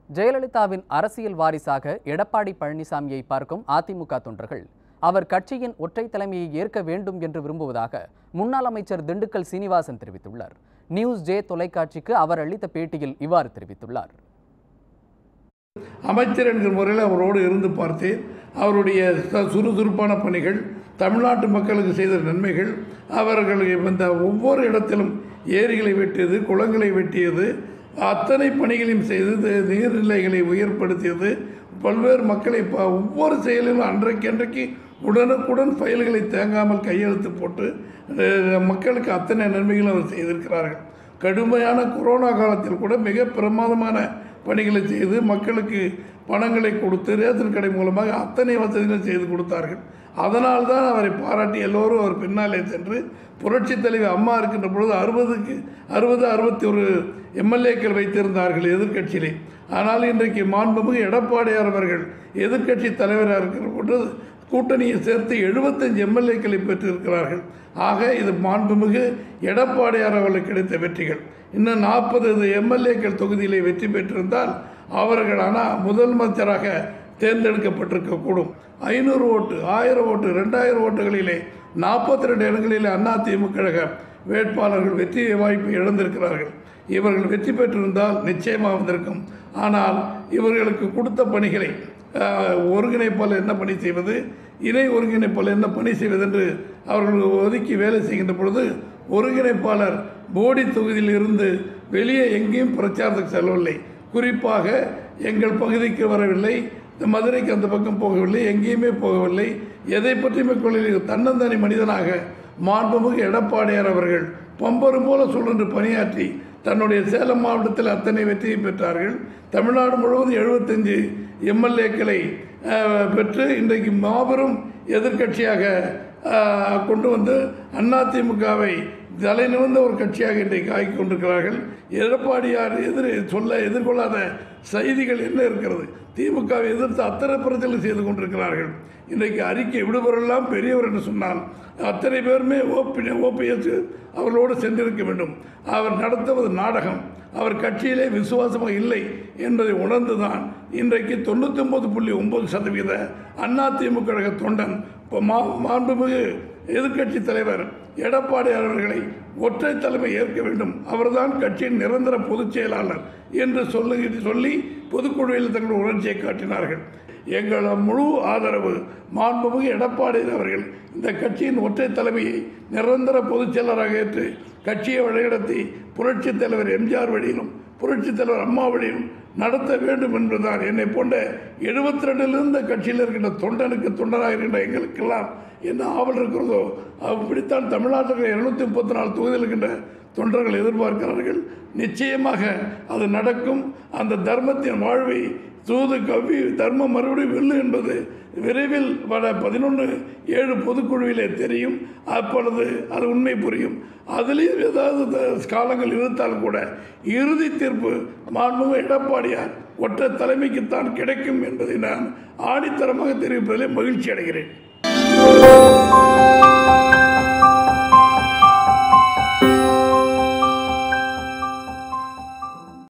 ஜெயலலிதாவின் அரசியல் வாரிசாக எடப்பாடி பழனிசாமியை பார்க்கும் அதிமுக தொண்டர்கள் அவர் கட்சியின் ஒற்றை தலைமையை ஏற்க வேண்டும் என்று விரும்புவதாக முன்னாள் அமைச்சர் திண்டுக்கல் சீனிவாசன் தெரிவித்துள்ளார் நியூஸ் ஜே தொலைக்காட்சிக்கு அவர் அளித்த பேட்டியில் இவ்வாறு தெரிவித்துள்ளார் அமைச்சர் என்கிற முறையில் அவரோடு இருந்து பார்த்தேன் அவருடைய ச- சுறுசுறுப்பான பணிகள் தமிழ்நாட்டு மக்களுக்கு செய்த நன்மைகள் அவர்கள் இந்த ஒவ்வொரு இடத்திலும் ஏரிகளை வெட்டியது குளங்களை வெட்டியது அத்தனை பணிகளையும் செய்து தி- நீர்நிலைகளை உயர்படுத்தியது பல்வேறு மக்களை ப- ஒவ்வொரு செயலிலும் அன்றைக்கு அன்றைக்கு உடனுக்குடன் ஃபைல்களை தேங்காமல் கையெழுத்து போட்டு அஹ், மக்களுக்கு அத்தனை நன்மைகளும் அவர் செய்திருக்கிறார்கள் கடுமையான கொரோனா காலத்தில் கூட மிக பிரமாதமான பணிகளை செய்து மக்களுக்கு பணங்களை கொடுத்து ரேஷன் கடை மூலமாக அத்தனை வசதிகளும் செய்து கொடுத்தார்கள் அதனால் தான் அவரை பாராட்டி எல்லோரும் அவர் பின்னாலே சென்று புரட்சித் தலைவர் அம்மா இருக்கின்ற பொழுது அறுபதுக்கு அறுபது அறுபத்தி ஒரு எம்எல்ஏக்கள் வைத்திருந்தார்கள் எதிர்க்கட்சியிலே ஆனால் இன்றைக்கு மாண்புமிகு எடப்பாடியார் அவர்கள் எதிர்க்கட்சி தலைவராக இருக்கிற பொழுது கூட்டணியை சேர்த்து எழுபத்தஞ்சு எம்எல்ஏக்களை பெற்றிருக்கிறார்கள் ஆக இது மாண்புமிகு எடப்பாடியார் அவர்களுக்கு கிடைத்த வெற்றிகள் இன்னும் நாற்பது எம்எல்ஏக்கள் தொகுதியிலே வெற்றி பெற்றிருந்தால் அவர்கள் ஆனால் முதலமைச்சராக தேர்ந்தெடுக்கப்பட்டிருக்கக்கூடும் ஐநூறு ஓட்டு ஆயிரம் ஓட்டு ரெண்டாயிரம் ஓட்டுகளிலே நாற்பத்தி ரெண்டு இடங்களிலே அதிமுக கழக வேட்பாளர்கள் வெற்றி வாய்ப்பு இழந்திருக்கிறார்கள் இவர்கள் வெற்றி பெற்றிருந்தால் நிச்சயமாக வந்திருக்கும் ஆனால் இவர்களுக்கு கொடுத்த பணிகளை ஆஹ், ஒருங்கிணைப்பாளர் என்ன பணி செய்வது இணை ஒருங்கிணைப்பாளர் என்ன பணி செய்வது என்று அவர்கள் ஒதுக்கி வேலை செய்கின்ற பொழுது ஒருங்கிணைப்பாளர் போடி தொகுதியில் இருந்து வெளியே எங்கேயும் பிரச்சாரத்துக்கு செல்லவில்லை குறிப்பாக எங்கள் பகுதிக்கு வரவில்லை இந்த மதுரைக்கு அந்த பக்கம் போகவில்லை எங்கேயுமே போகவில்லை எதை பற்றியுமே கொள்ளையில் தன்னந்தனி மனிதனாக மாண்புமிகு எடப்பாடியார் அவர்கள் பம்பரும் போல சுழன்று பணியாற்றி தன்னுடைய சேலம் மாவட்டத்தில் அத்தனை வெற்றியை பெற்றார்கள் தமிழ்நாடு முழுவதும் எழுபத்தஞ்சு எம்எல்ஏக்களை பெற்று இன்றைக்கு மாபெரும் எதிர்க்கட்சியாக ஆஹ், கொண்டு வந்து அதிமுகவை தலை நிமிர்ந்த ஒரு கட்சியாக இன்றைக்கு ஆக்கிக் கொண்டிருக்கிறார்கள் எடப்பாடியார் எதிர் சொல்ல எதிர்கொள்ளாத செய்திகள் என்ன இருக்கிறது திமுகவை எதிர்த்து அத்தனை பிரச்சனை செய்து கொண்டிருக்கிறார்கள் இன்றைக்கு அறிக்கை விடுபவரெல்லாம் பெரியவர் என்று சொன்னால் அத்தனை பேருமே ஓபி ஓபிஎஸ் அவர்களோடு சென்றிருக்க வேண்டும் அவர் நடத்துவது நாடகம் அவர் கட்சியிலே விசுவாசமாக இல்லை என்பதை உணர்ந்துதான் இன்றைக்கு தொண்ணூற்றி ஒன்பது புள்ளி ஒன்பது சதவீத அதிமுக கழக தொண்டன் இப்போ மா மாண்புமிகு எதிர்க்கட்சி தலைவர் எடப்பாடி அவர்களை ஒற்றை தலைமை ஏற்க வேண்டும் அவர்தான் கட்சியின் நிரந்தர பொதுச் செயலாளர் என்று சொல்லி சொல்லி பொதுக்குழுவில் தங்கள் உணர்ச்சியை காட்டினார்கள் எங்கள் முழு ஆதரவு மாண்புமிகு எடப்பாடி அவர்கள் இந்த கட்சியின் ஒற்றை தலைமையை நிரந்தர பொதுச் செயலராக ஏற்று கட்சியை வழிநடத்தி புரட்சித் தலைவர் எம்ஜிஆர் வழியிலும் புரட்சித் தலைவர் அம்மா வழியிலும் நடத்த வேண்டும் என்பதுதான் என்னை போன்ற எழுபத்தி ரெண்டிலிருந்து கட்சியில் இருக்கின்ற தொண்டனுக்கு தொண்டனாக இருக்கின்ற எங்களுக்கெல்லாம் என்ன ஆவல் இருக்கிறதோ அப்படித்தான் தமிழ்நாட்டில் இருநூத்தி முப்பத்தி நாலு தொகுதியில் இருக்கின்ற தொண்டர்கள் எதிர்பார்க்கிறார்கள் நிச்சயமாக அது நடக்கும் அந்த தர்மத்தின் வாழ்வை தூது கவ்வி தர்மம் மறுபடியும் வெல்லு என்பது விரைவில் வர பதினொன்று ஏழு பொதுக்குழுவிலே தெரியும் அப்பொழுது அது உண்மை புரியும் அதுலேயும் ஏதாவது த- காலங்கள் இருந்தாலும் கூட இறுதி தீர்ப்பு மாண்புமிகு எடப்பாடியார் ஒற்றை தலைமைக்குத்தான் கிடைக்கும் என்பதை நான் ஆணித்தரமாக தெரிவிப்பதிலே மகிழ்ச்சி அடைகிறேன்